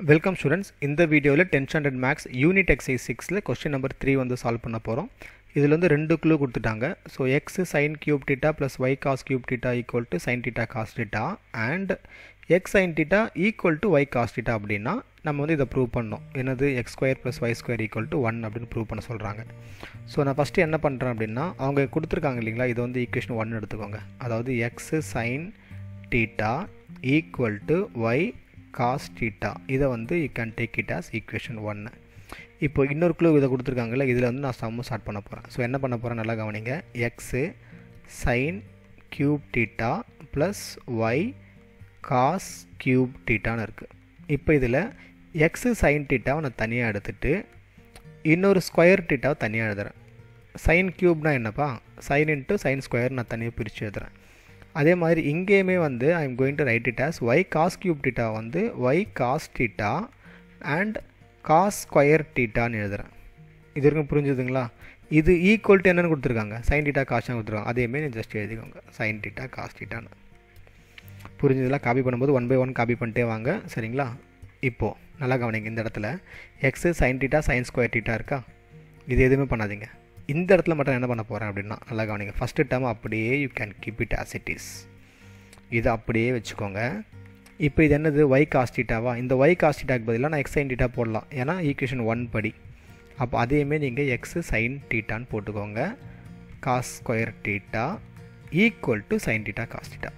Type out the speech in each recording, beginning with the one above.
welcome students இந்த வீடியோவில் ten standard maths unit exercise சிக்ஸில் கொஸ்டின் நம்பர் த்ரீ வந்து சால்வ் பண்ண போகிறோம் இதில் வந்து ரெண்டு க்ளூ கொடுத்துட்டாங்க so x sine cube theta plus y cos cube theta equal to sine theta cos theta and x sine theta equal to y cos theta அப்படின்னா நம்ம வந்து இதை ப்ரூவ் பண்ணோம் என்னது x square plus y square equal to one அப்படின்னு prove பண்ண சொல்கிறாங்க so நான் ஃபஸ்ட்டு என்ன பண்ணுறேன் அப்படின்னா அவங்க கொடுத்துருக்காங்க இல்லைங்களா இது வந்து ஈக்குவேஷன் ஒன் எடுத்துக்கோங்க அதாவது x sine theta equal to y cos theta இதை வந்து you can take it as equation ஒன்று இப்போ இன்னொரு க்ளூ இதை கொடுத்துருக்காங்கல்ல இதில் வந்து நான் சம்மு ஸ்டார்ட் பண்ண போகிறேன் ஸோ என்ன பண்ண போகிறேன் நல்லா கவனிங்க x sine cube theta plus y cos cube டீட்டான்னு இருக்குது இப்போ இதில் எக்ஸு சைன் டீட்டாவை நான் தனியாக எடுத்துகிட்டு இன்னொரு ஸ்கொயர் டீட்டாவை தனியாக எழுதுகிறேன் சைன் க்யூப்னா என்னப்பா சைன் இன்ட்டு சைன் ஸ்கொயர் நான் தனியாக பிரித்து எழுதுகிறேன் அதே மாதிரி இங்கேயுமே வந்து I am going to write it as y cos cube theta வந்து y cos theta and cos square டீட்டான்னு எழுதுகிறேன் இது வரைக்கும் புரிஞ்சுதுங்களா இது ஈக்குவல் டு என்னென்னு கொடுத்துருக்காங்க சைன் டீட்டா காஸ்ட்னு கொடுத்துருக்காங்க அதேமாரி ஜஸ்ட் எழுதிக்கோங்க சைன் டீட்டா காஸ் டீட்டான்னு புரிஞ்சதெல்லாம் காப்பி பண்ணும்போது ஒன் பை ஒன் காப்பி பண்ணிட்டே வாங்க சரிங்களா இப்போது நல்லா கவனிங்க இந்த இடத்துல x sine theta sine square theta இருக்கா இது எதுவுமே பண்ணாதீங்க இந்த இடத்துல மட்டும் என்ன பண்ண போகிறேன் அப்படின்னா நல்லா கவனிங்க ஃபஸ்ட்டு டேர்ம் அப்படியே you can keep it as it is இது அப்படியே வச்சுக்கோங்க இப்போ இது என்னது ஒய் காஸ்டிட்டாவா இந்த ஒய் காஸ்டிட்டாக்கு பதிலாக நான் எக்ஸ் சைன் டீட்டா போடலாம் ஏன்னா ஈக்குவேஷன் ஒன் படி அப்போ அதையுமே நீங்கள் எக்ஸு சைன் டீட்டான்னு போட்டுக்கோங்க cos square theta equal to sine theta cos theta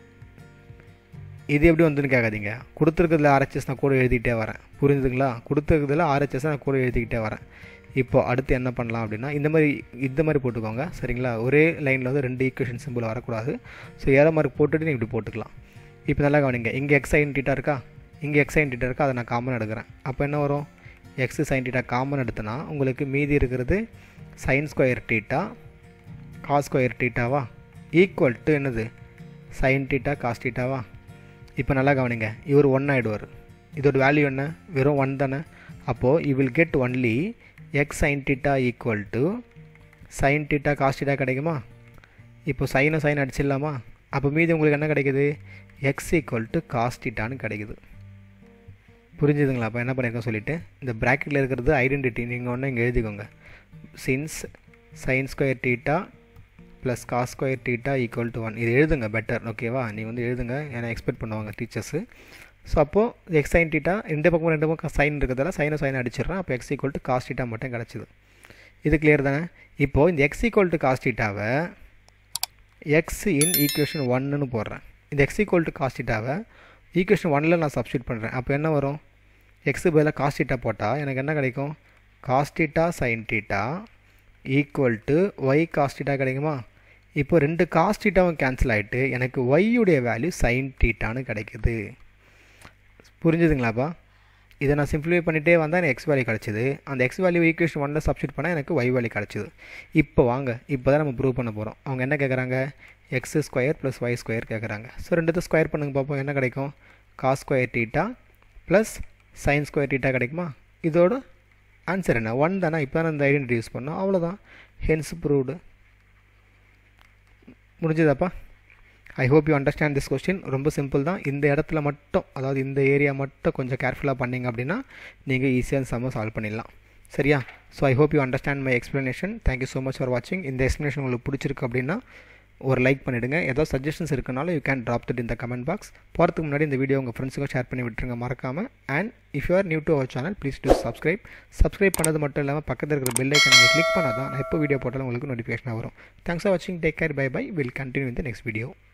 இது எப்படி வந்துன்னு கேட்காதீங்க கொடுத்துருக்கிறதுல ஆர்ஹெச்எஸ் நான் கூட எழுதிக்கிட்டே வரேன் புரிஞ்சுதுங்களா கொடுத்துருக்கிறதுல ஆர்ஹெச்எஸ் நான் கூட எழுதிக்கிட்டே வரேன் இப்போ அடுத்து என்ன பண்ணலாம் அப்படின்னா இந்த மாதிரி இந்த மாதிரி போட்டுக்கோங்க சரிங்களா ஒரே லைனில் வந்து ரெண்டு ஈக்குவேஷன் சிம்பிள் வரக்கூடாது ஸோ ஏரோ மார்க் போட்டுட்டு நீங்கள் இப்படி போட்டுக்கலாம் இப்போ நல்லா கவனிங்க இங்கே எக்ஸ் சைன் டீட்டா இருக்கா இங்கே எக்ஸ் சைன் டீட்டா இருக்கா அதை நான் காமன் எடுக்கிறேன் அப்போ என்ன வரும் எக்ஸ் சைன் டீட்டா காமன் எடுத்தனா உங்களுக்கு மீதி இருக்கிறது sine square theta cos square டீட்டாவா ஈக்குவல் டு என்னது சைன் டீட்டா காஸ் டீட்டாவா இப்போ நல்லா கவனிங்க இவர் ஒன் ஆகிடுவார் இதோட வேல்யூ என்ன வெறும் ஒன் தானே அப்போது you will get only x sine theta equal to sine theta cos theta கிடைக்குமா இப்போ சைனை சைன் அடிச்சிடலாமா அப்போ மீதி உங்களுக்கு என்ன கிடைக்குது எக்ஸ் ஈக்குவல் டு காஸ் டீட்டான்னு கிடைக்குது புரிஞ்சுதுங்களா அப்போ என்ன பண்ணியிருக்கோம் சொல்லிவிட்டு இந்த ப்ராக்கெட்டில் இருக்கிறது ஐடென்டிட்டி நீங்கள் ஒன்று இங்கே எழுதிக்கோங்க since sine square theta plus cos square theta equal to one இது எழுதுங்க பெட்டர் ஓகேவா நீ வந்து எழுதுங்க ஏன்னா எக்ஸ்பெக்ட் பண்ணுவாங்க டீச்சர்ஸு ஸோ அப்போது எக்ஸ் சைன் டீட்டா ரெண்டு பக்கம் ரெண்டு பக்கம் சைன் இருக்கிறதால சைனை சைன் அடிச்சிடுறேன் அப்போ x equal to cos theta மட்டும் கிடச்சிது இது கிளியர் தானே இப்போது இந்த எக்ஸ் ஈக்குவல் டு காஸ் டீட்டாவை எக்ஸ் இன் ஈக்குவேஷன் ஒன்னுன்னு போடுறேன் இந்த எக்ஸ் ஈக்குவல் டு காஸ் டீட்டாவை ஈக்குவேஷன் ஒனில் நான் சப்ஸ்டியூட் பண்ணுறேன் அப்போ என்ன வரும் எக்ஸு பதிலாக காஸ் டீட்டா போட்டால் எனக்கு என்ன கிடைக்கும் cos theta sine theta equal to y cos theta கிடைக்குமா இப்போ ரெண்டு காஸ் டீட்டாவும் கேன்சல் ஆகிட்டு எனக்கு ஒய்யுடைய வேல்யூ சைன் டீட்டான்னு கிடைக்குது புரிஞ்சுதுங்களாப்பா இதை நான் சிம்பிளிஃபை பண்ணிகிட்டே வந்தால் எனக்கு எக்ஸ் வேல்யூ கிடச்சிது அந்த எக்ஸ் வேல்யூ ஈக்குவேஷன் ஒன்னில் சப்ஸ்டியூட் பண்ணால் எனக்கு ஒய் வேல்யூ கிடச்சிது இப்போ வாங்க இப்போ தான் நம்ம ப்ரூவ் பண்ண போகிறோம் அவங்க என்ன கேட்குறாங்க x square plus y square கேட்குறாங்க ஸோ ரெண்டுத்தை ஸ்கொயர் பண்ணுங்க பார்ப்போம் என்ன கிடைக்கும் cos square theta plus sine square theta கிடைக்குமா இதோட ஆன்சர் என்ன ஒன் தானே இப்போ தான் இந்த ஐடென்டிட்டி யூஸ் பண்ணோம் அவ்வளோதான் ஹென்ஸ் ப்ரூவ்டு முடிஞ்சதாப்பா I hope you understand this question ரொம்ப சிம்பிள் தான் இந்த இடத்துல மட்டும் அதாவது இந்த ஏரியா மட்டும் கொஞ்சம் கேர்ஃபுல்லாக பண்ணிங்க அப்படின்னா நீங்கள் ஈஸியாக சம்ம சால்வ் பண்ணிடலாம் சரியா so I hope you understand my explanation thank you so much for வாட்சிங் இந்த எக்ஸ்ப்ளனேஷன் உங்களுக்கு பிடிச்சிருக்கு அப்படின்னா ஒரு லைக் பண்ணிவிடுங்க ஏதாவது சஜஷன்ஸ் இருக்குனாலும் யூ கேன் ட்ராப் தட் இந்த கமெண்ட் பாக்ஸ் போகிறதுக்கு முன்னாடி இந்த வீடியோ உங்கள் ஃப்ரெண்ட்ஸுக்கும் ஷேர் பண்ணி விட்டுருங்க மறக்காமல் and if you are new to our channel please do subscribe subscribe பண்ணது மட்டும் இல்லாமல் பக்கத்தில் இருக்கிற பெல் ஐக்கன் நீங்கள் கிளிக் பண்ணால் தான் நான் எப்போ வீடியோ போட்டாலும் உங்களுக்கு நோட்டிஃபிகேஷன் வரும் தேங்க்ஸ் ஃபார் வாட்சிங் take care bye bye will continue இந்த நெக்ஸ்ட் வீடியோ